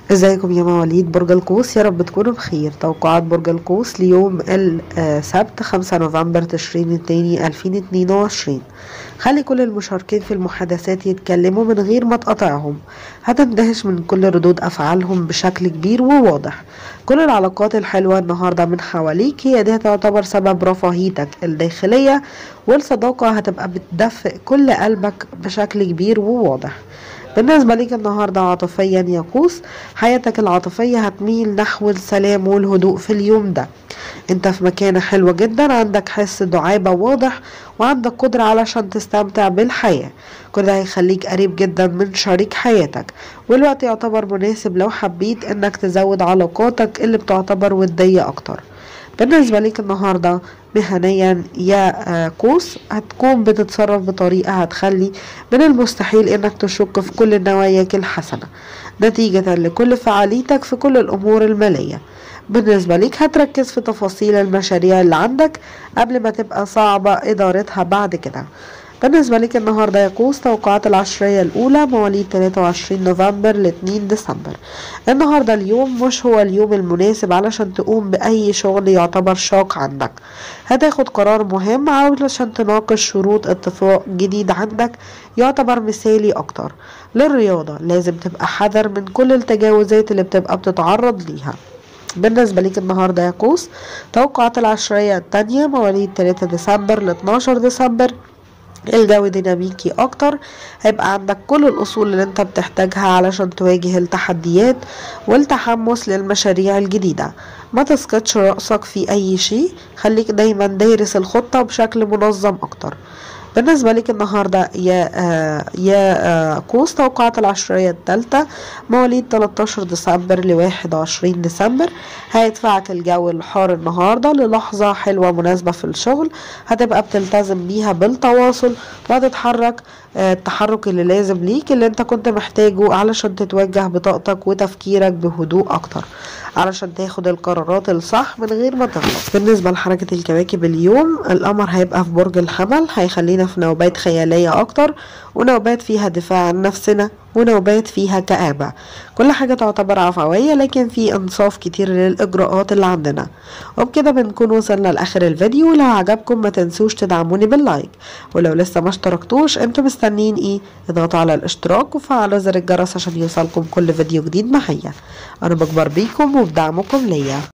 ازيكم يا مواليد برج القوس يا رب تكونوا بخير توقعات برج القوس ليوم السبت 5 نوفمبر تشرين الثاني 2022 خلي كل المشاركين في المحادثات يتكلموا من غير ما تقاطعهم هتندهش من كل ردود أفعالهم بشكل كبير وواضح كل العلاقات الحلوة النهاردة من حواليك هي دي تعتبر سبب رفاهيتك الداخلية والصداقة هتبقى بتدفئ كل قلبك بشكل كبير وواضح بالنسبة ليك النهاردة عاطفيا يا قوس حياتك العاطفية هتميل نحو السلام والهدوء في اليوم ده انت في مكانة حلوة جدا عندك حس دعابة واضح وعندك قدرة علشان تستمتع بالحياة كل ده هيخليك قريب جدا من شريك حياتك والوقت يعتبر مناسب لو حبيت انك تزود علاقاتك اللي بتعتبر ودية اكتر بالنسبة ليك النهاردة مهنيا يا قوس هتكون بتتصرف بطريقة هتخلي من المستحيل انك تشك في كل نواياك الحسنة نتيجة لكل فعاليتك في كل الامور المالية بالنسبة ليك هتركز في تفاصيل المشاريع اللي عندك قبل ما تبقى صعبة ادارتها بعد كده بالنسبة لك النهاردة يا قوس توقعات العشرية الأولى مواليد 23 نوفمبر ل 2 ديسمبر النهاردة اليوم مش هو اليوم المناسب علشان تقوم بأي شغل يعتبر شاق عندك هتاخد قرار مهم علشان تناقش شروط اتفاق جديد عندك يعتبر مثالي أكتر للرياضة لازم تبقى حذر من كل التجاوزات اللي بتبقى بتتعرض ليها بالنسبة ليك النهاردة يا قوس توقعات العشرية التانية مواليد 3 ديسمبر ل 12 ديسمبر الجو ديناميكي اكتر هيبقى عندك كل الاصول اللي انت بتحتاجها علشان تواجه التحديات والتحمس للمشاريع الجديدة ما تسقطش رأسك في اي شيء خليك دايما دايرس الخطة بشكل منظم اكتر بالنسبة لك النهاردة يا آه يا آه قوس توقعات العشرية الثالثة مواليد 13 ديسمبر ل 21 ديسمبر هيدفعك الجو الحار النهاردة للحظة حلوة مناسبة في الشغل هتبقى بتلتزم بيها بالتواصل وهتتحرك آه التحرك اللي لازم ليك اللي انت كنت محتاجه علشان تتوجه بطاقتك وتفكيرك بهدوء اكتر علشان تاخد القرارات الصح من غير ما تغلط بالنسبة لحركة الكواكب اليوم القمر هيبقى في برج الحمل هيخلينا في نوبات خيالية أكتر ونوبات فيها دفاع عن نفسنا ونوبات فيها كآبة كل حاجة تعتبر عفوية لكن في انصاف كتير للإجراءات اللي عندنا وبكده بنكون وصلنا لآخر الفيديو لو عجبكم ما تنسوش تدعموني باللايك ولو لسه ما اشتركتوش انتوا مستنين ايه اضغطوا على الاشتراك وفعلوا زر الجرس عشان يوصلكم كل فيديو جديد معايا انا بكبر بيكم وبدعمكم ليا